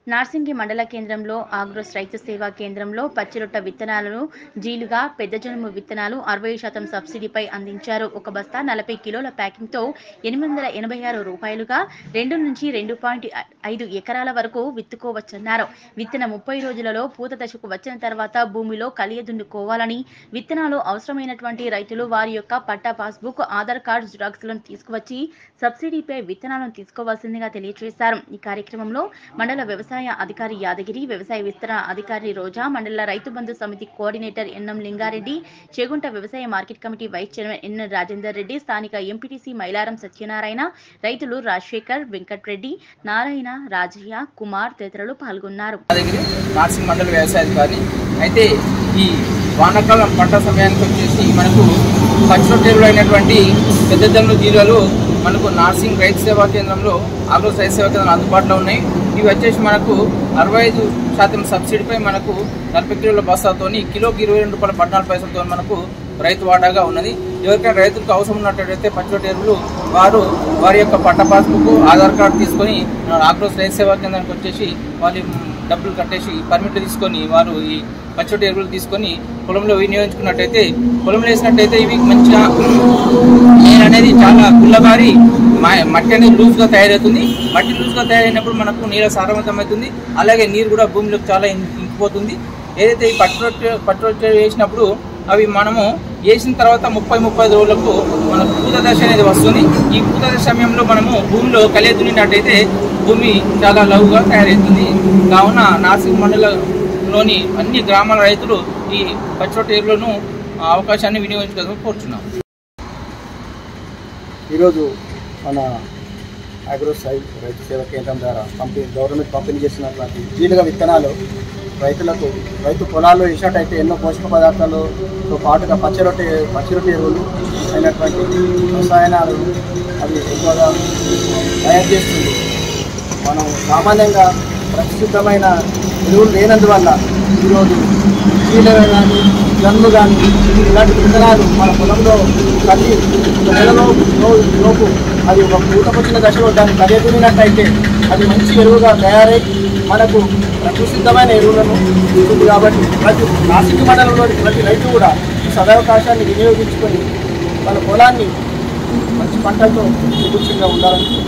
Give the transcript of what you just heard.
నార్సింగి మండల కేంద్రంలో ఆగ్రోస్ రైతు సేవా కేంద్రంలో పచ్చిరొట్ట విత్తనాలను జీలుగా పెద్ద జనుము విత్తనాలు అరవై శాతం సబ్సిడీపై అందించారు ఒక బస్తా నలభై కిలోల ప్యాకింగ్తో ఎనిమిది వందల ఎనభై ఆరు రూపాయలుగా రెండు నుంచి రెండు పాయింట్ ఐదు ఎకరాల వరకు విత్తుకోవచ్చన్నారు విత్తన ముప్పై రోజులలో పూత దశకు వచ్చిన తర్వాత భూమిలో కలియదున్నుకోవాలని విత్తనాలు అవసరమైనటువంటి రైతులు వారి యొక్క పట్టా పాస్బుక్ ఆధార్ కార్డు జిరాక్స్లను తీసుకువచ్చి సబ్సిడీపై విత్తనాలను తీసుకోవాల్సిందిగా తెలియజేశారు ఈ కార్యక్రమంలో మండల వ్యవసాయ అధికారి యాదగిరి వ్యవసాయ విస్తరణ అధికారి రోజా మండల రైతు బంధు సమితి కోఆర్డినేటర్ ఎన్ఎం లింగారెడ్డి చేగుంట వ్యవసాయ market committee vice chairman N Rajender Reddy స్థానిక ఎంపీటీసీ మైలారం సత్యనారాయణ రైతులు రాజశేఖర్ వెంకట్రెడ్డి నారాయణ రాజయ్య కుమార్ తదితరులు పాల్గొన్నారు యాదగిరి నార్సింగ్ మండల వ్యవసాయాధికారి అయితే ఈ వానాకాలం పంట సమయానికి వచ్చేసి మనకు పచ్చిరొట్టెలు అయినటువంటి పెద్ద జన్లు జీలువలు మనకు నార్సింగ్ రైతు సేవా కేంద్రంలో ఆగ్రోస్ రైతు సేవా కేంద్రం అందుబాటులో ఉన్నాయి ఇవి వచ్చేసి మనకు అరవై ఐదు శాతం సబ్సిడీపై మనకు నలభై కిలోల బస్తాతోని కిలోకి ఇరవై రెండు రూపాయల పద్నాలుగు పైసలతో మనకు రైతు వాటాగా ఉన్నది ఎవరికైనా రైతులకు అవసరం ఉన్నట్టయితే పచ్చిరొట్టె ఎరువులు వారు వారి యొక్క పట్ట పాస్బుక్ ఆధార్ కార్డు తీసుకొని ఆగ్రోస్ రైతు సేవా కేంద్రానికి వచ్చేసి వాళ్ళు డబ్బులు కట్టేసి పర్మిట్లు తీసుకొని వారు ఈ పచ్చటి ఎరువులు తీసుకొని పొలంలో వినియోగించుకున్నట్టయితే పొలంలో వేసినట్టయితే ఇవి మంచిగా నీరు అనేది చాలా గుల్లబారి మ- మట్టి అనేది లూజ్గా తయారవుతుంది మట్టి లూజ్గా తయారైనప్పుడు మనకు నీళ్ళ సారవంతం అవుతుంది అలాగే నీరు కూడా భూమిలోకి చాలా ఇం- ఇంకిపోతుంది ఏదైతే ఈ పట్టురొట్టె పట్టురొట్టె వేసినప్పుడు అవి మనము వేసిన తర్వాత ముప్పై ముప్పై రోజులకు మనకు పూత దశ అనేది వస్తుంది ఈ పూత దశ సమయంలో మనము భూమిలో కలియదున్నట్టయితే భూమి చాలా లవుగా తయారవుతుంది కావున నాసిక్ మండలంలోని అన్ని గ్రామాల రైతులు ఈ పచ్చరొట్టె ఎరువులను ఆ అవకాశాన్ని వినియోగించుకోవాలని కోరుచున్నాం ఈరోజు మన అగ్రో సై రైతు సేవా కేంద్రం ద్వారా పంపిణీ గవర్నమెంట్ పంపిణీ చేసినటువంటి జీలుగా విత్తనాలు రైతులకు రైతు పొలాల్లో వేసినట్టయితే ఎన్నో పోషక పదార్థాలతో పాటుగా పచ్చిరొట్టె పచ్చిరొట్టె ఎరువులు అయినటువంటి రసాయనాలు అవి ఎక్కువగా తయారు చేస్తుంది మనం సామాన్యంగా ప్రసిద్ధమైన ఎరువులు లేనందువల్ల ఈరోజు జీలవ కానీ జన్ము కానీ ఇలాంటి విత్తనాలు మన పొలంలో ప్రతి నెలలో లో- లోపు అది ఒక పూతకొచ్చిన దశలో దాన్ని కలియదున్నట్టయితే అది మంచి ఎరువుగా తయారై మనకు ప్రసిద్ధమైన ఎరువులను ఇస్తుంది కాబట్టి ప్రతి నాసిక్ మండలంలోని ప్రతి రైతు కూడా ఈ సదవకాశాన్ని వినియోగించుకొని మన పొలాన్ని మంచి పంటలతో సుభిక్షంగా ఉండాలని